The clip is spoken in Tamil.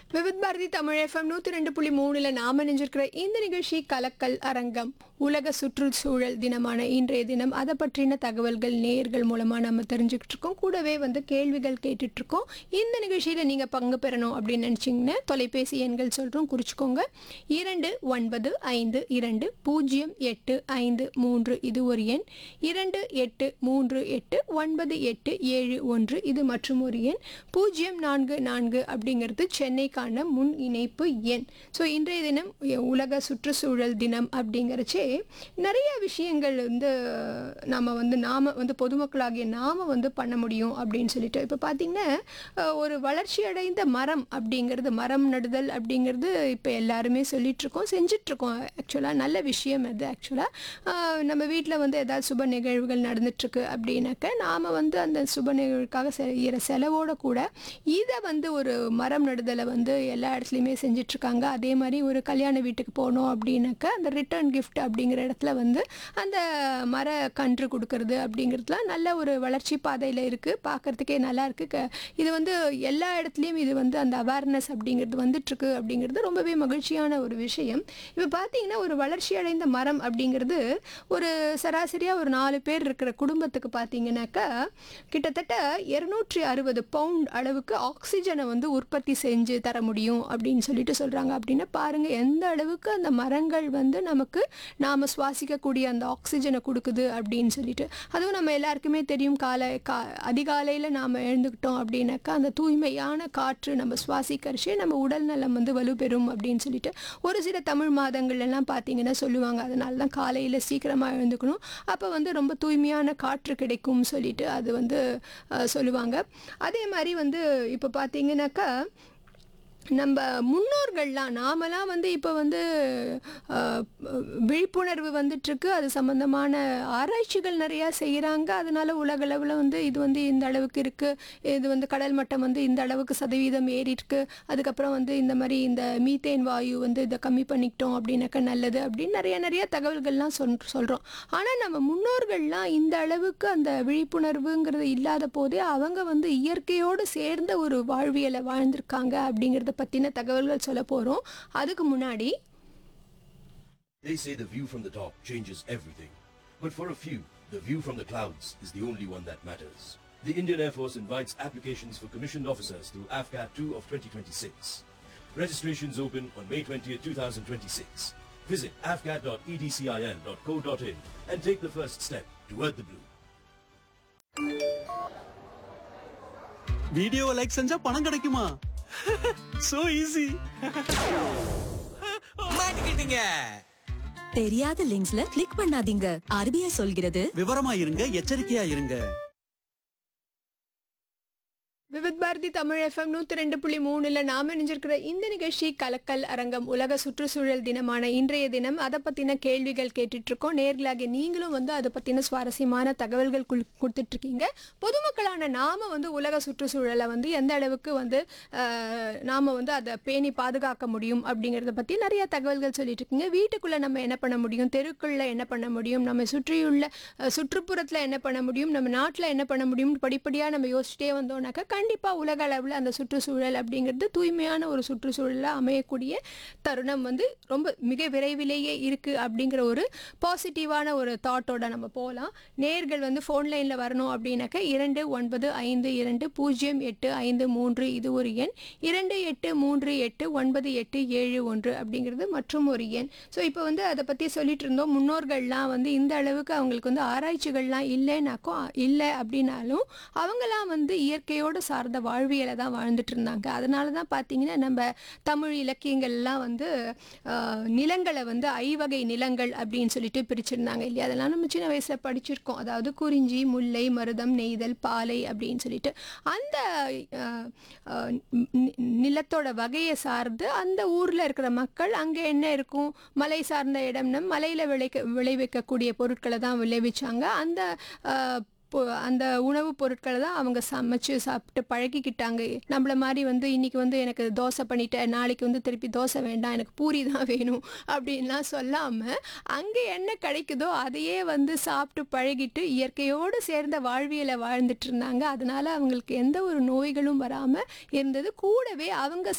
விவித் பாரதி தமிழ் எஃப்எம் நூற்றி ரெண்டு புள்ளி மூணில் நாம நினைஞ்சிருக்கிற இந்த நிகழ்ச்சி கலக்கல் அரங்கம் உலக சுற்றுச்சூழல் தினமான இன்றைய தினம் அதை பற்றின தகவல்கள் நேயர்கள் மூலமாக நம்ம தெரிஞ்சுக்கிட்டு இருக்கோம் கூடவே வந்து கேள்விகள் கேட்டுட்டு இருக்கோம் இந்த நிகழ்ச்சியில் நீங்கள் பங்கு பெறணும் அப்படின்னு நினச்சிங்கன்னா தொலைபேசி எண்கள் சொல்கிறோம் குறிச்சிக்கோங்க இரண்டு ஒன்பது ஐந்து இரண்டு பூஜ்ஜியம் எட்டு ஐந்து மூன்று இது ஒரு எண் இரண்டு எட்டு மூன்று எட்டு ஒன்பது எட்டு ஏழு ஒன்று இது மற்றும் ஒரு எண் பூஜ்ஜியம் நான்கு நான்கு அப்படிங்கிறது சென்னைக்கான முன் இணைப்பு எண் ஸோ இன்றைய தினம் உலக சுற்றுச்சூழல் தினம் அப்படிங்கிறச்சே நிறைய விஷயங்கள் வந்து நம்ம வந்து நாம வந்து பொதுமக்களாகிய நாம வந்து பண்ண முடியும் அப்படின்னு சொல்லிட்டு இப்போ பார்த்தீங்கன்னா அஹ், ஒரு வளர்ச்சி அடைந்த மரம் அப்படிங்கிறது மரம் நடுதல் அப்படிங்கிறது இப்போ எல்லாருமே சொல்லிட்டு இருக்கோம் செஞ்சுட்டு இருக்கோம் ஆக்சுவலாக நல்ல விஷயம் அது ஆக்சுவலாக நம்ம வீட்டில் வந்து ஏதாவது சுப நிகழ்வுகள் நடந்துட்டுருக்கு அப்படின்னாக்க நாம் வந்து அந்த சுப நிகழ்வுக்காக செய்கிற செலவோட கூட இதை வந்து ஒரு மரம் நடுதலை வந்து எல்லா இடத்துலையுமே செஞ்சிட்ருக்காங்க அதே மாதிரி ஒரு கல்யாண வீட்டுக்கு போனோம் அப்படின்னாக்க அந்த ரிட்டர்ன் கிஃப்ட் அப்படிங்கிற இடத்துல வந்து அந்த மர கன்று கொடுக்கறது அப்படிங்கிறதுலாம் நல்ல ஒரு வளர்ச்சி பாதையில் இருக்குது பார்க்குறதுக்கே நல்லா இருக்குது க இது வந்து எல்லா இடத்துலையும் இது வந்து அந்த அவேர்னஸ் அப்படிங்கிறது வந்துட்டுருக்கு அப்படிங்கிறது ரொம்பவே மகிழ்ச்சியான ஒரு விஷயம் இப்போ பார்த்தீங்கன்னா ஒரு வளர்ச்சி அடைந்த மரம் அப்படிங்கிறது ஒரு சராசரியாக ஒரு நாலு பேர் இருக்கிற குடும்பத்துக்கு பார்த்தீங்கன்னாக்கா கிட்டத்தட்ட இருநூற்றி அறுபது பவுண்ட் அளவுக்கு ஆக்சிஜனை வந்து உற்பத்தி செஞ்சு தர முடியும் அப்படின்னு சொல்லிட்டு சொல்கிறாங்க அப்படின்னா பாருங்கள் எந்த அளவுக்கு அந்த மரங்கள் வந்து நமக்கு நாம் சுவாசிக்கக்கூடிய அந்த ஆக்சிஜனை கொடுக்குது அப்படின்னு சொல்லிட்டு அதுவும் நம்ம எல்லாருக்குமே தெரியும் காலை கா அதிகாலையில் நாம் எழுந்துக்கிட்டோம் அப்படின்னாக்கா அந்த தூய்மையான காற்று நம்ம சுவாசிக்கிறச்சே நம்ம உடல் நலம் வந்து வலுப்பெறும் அப்படின்னு சொல்லிட்டு ஒரு சில தமிழ் மாதங்கள் எல்லாம் பார்த்தீங்கன்னா சொல்லுவாங்க அதனால தான் காலையில் சீக்கிரமாக எழுந்துக்கணும் அப்போ வந்து ரொம்ப தூய்மையான காற்று கிடைக்கும் சொல்லிட்டு அது வந்து அஹ், சொல்லுவாங்க அதே மாதிரி வந்து இப்போ பார்த்தீங்கன்னாக்கா நம்ம முன்னோர்கள்லாம் நாமெல்லாம் வந்து இப்போ வந்து அஹ், விழிப்புணர்வு வந்துட்டுருக்கு அது சம்மந்தமான ஆராய்ச்சிகள் நிறையா செய்கிறாங்க அதனால உலகளவில் வந்து இது வந்து இந்த அளவுக்கு இருக்குது இது வந்து கடல் மட்டம் வந்து இந்த அளவுக்கு சதவீதம் ஏறிருக்கு அதுக்கப்புறம் வந்து இந்த மாதிரி இந்த மீத்தேன் வாயு வந்து இதை கம்மி பண்ணிக்கிட்டோம் அப்படின்னாக்கா நல்லது அப்படின்னு நிறைய நிறைய தகவல்கள்லாம் சொல் சொல்கிறோம் ஆனால் நம்ம முன்னோர்கள்லாம் இந்த அளவுக்கு அந்த விழிப்புணர்வுங்கிறது இல்லாத போதே அவங்க வந்து இயற்கையோடு சேர்ந்த ஒரு வாழ்வியலை வாழ்ந்திருக்காங்க அப்படிங்கிறத பற்றின தகவல்கள் சொல்ல போகிறோம் அதுக்கு முன்னாடி They say the view from the top changes everything. But for a few, the view from the clouds is the only one that matters. The Indian Air Force invites applications for commissioned officers through AFCAT 2 of 2026. Registrations open on May 20th, 2026. Visit afcat.edcil.co.in and take the first step toward the blue. வீடியோவை லைக் செஞ்சா பணம் கிடைக்குமா சோ ஈஸி மாட்டிக்கிட்டீங்க தெரியாத லிங்க்ஸ்ல கிளிக் பண்ணாதீங்க ஆர்பிஐ சொல்கிறது விவரமா இருங்க எச்சரிக்கையா இருங்க விவித் பாரதி தமிழ் எஃப்எம் நூற்றி ரெண்டு புள்ளி மூணில் நாம் இணைஞ்சிருக்கிற இந்த நிகழ்ச்சி கலக்கல் அரங்கம் உலக சுற்றுச்சூழல் தினமான இன்றைய தினம் அதை பற்றின கேள்விகள் கேட்டுட்டு இருக்கோம் நேர்களாகிய நீங்களும் வந்து அதை பற்றின சுவாரஸ்யமான தகவல்கள் குள்- கொடுத்துட்ருக்கீங்க பொதுமக்களான நாம் வந்து உலக சுற்றுச்சூழலை வந்து எந்த அளவுக்கு வந்து ஆஹ், நாம வந்து அதை பேணி பாதுகாக்க முடியும் அப்படிங்கிறத பற்றி நிறைய தகவல்கள் சொல்லிட்டு இருக்கீங்க வீட்டுக்குள்ளே நம்ம என்ன பண்ண முடியும் தெருக்குள்ள என்ன பண்ண முடியும் நம்ம சுற்றியுள்ள அஹ், சுற்றுப்புறத்தில் என்ன பண்ண முடியும் நம்ம நாட்டில் என்ன பண்ண முடியும் படிப்படியாக நம்ம யோசிச்சிட்டே வந்தோம்னாக்கா கண்டிப்பாக உலக அளவில் அந்த சுற்றுச்சூழல் அப்படிங்கிறது தூய்மையான ஒரு சுற்றுச்சூழலாக அமையக்கூடிய தருணம் வந்து ரொம்ப மிக விரைவிலேயே இருக்குது அப்படிங்கிற ஒரு பாசிட்டிவான ஒரு தாட்டோட நம்ம போகலாம் நேர்கள் வந்து ஃபோன் லைனில் வரணும் அப்படின்னாக்கா இரண்டு ஒன்பது ஐந்து இரண்டு பூஜ்ஜியம் எட்டு ஐந்து மூன்று இது ஒரு எண் இரண்டு எட்டு மூன்று எட்டு ஒன்பது எட்டு ஏழு ஒன்று அப்படிங்கிறது மற்றும் ஒரு எண் ஸோ இப்போ வந்து அதை பற்றி சொல்லிட்டு இருந்தோம் முன்னோர்கள்லாம் வந்து இந்த அளவுக்கு அவங்களுக்கு வந்து ஆராய்ச்சிகள்லாம் இல்லைனாக்கும் இல்லை அப்படின்னாலும் அவங்களாம் வந்து இயற்கையோடு சார்ந்த வாழ்வியலை தான் வாழ்ந்துட்டு இருந்தாங்க அதனால தான் பார்த்தீங்கன்னா நம்ம தமிழ் இலக்கியங்கள்லாம் வந்து ஆஹ், நிலங்களை வந்து ஐவகை நிலங்கள் அப்படின்னு சொல்லிட்டு பிரிச்சிருந்தாங்க இல்லையா அதெல்லாம் நம்ம சின்ன வயசில் படிச்சிருக்கோம் அதாவது குறிஞ்சி முல்லை மருதம் நெய்தல் பாலை அப்படின்னு சொல்லிட்டு அந்த ஆஹ், ஆஹ், நி- நிலத்தோட வகையை சார்ந்து அந்த ஊரில் இருக்கிற மக்கள் அங்கே என்ன இருக்கும் மலை சார்ந்த இடம்னா மலையில் விளைக்க விளைவிக்கக்கூடிய பொருட்களை தான் விளைவிச்சாங்க அந்த ஆஹ், பொ- அந்த உணவுப் பொருட்களை தான் அவங்க சமைச்சு சாப்பிட்டு பழகிக்கிட்டாங்க நம்மள மாதிரி வந்து இன்னைக்கு வந்து எனக்கு தோசை பண்ணிட்டேன் நாளைக்கு வந்து திருப்பி தோசை வேண்டாம் எனக்கு பூரி தான் வேணும் அப்படின்லாம் சொல்லாமல் அங்கே என்ன கிடைக்குதோ அதையே வந்து சாப்பிட்டு பழகிட்டு இயற்கையோடு சேர்ந்த வாழ்வியலை வாழ்ந்துட்டு இருந்தாங்க அதனால அவங்களுக்கு எந்த ஒரு நோய்களும் வராமல் இருந்தது கூடவே அவங்க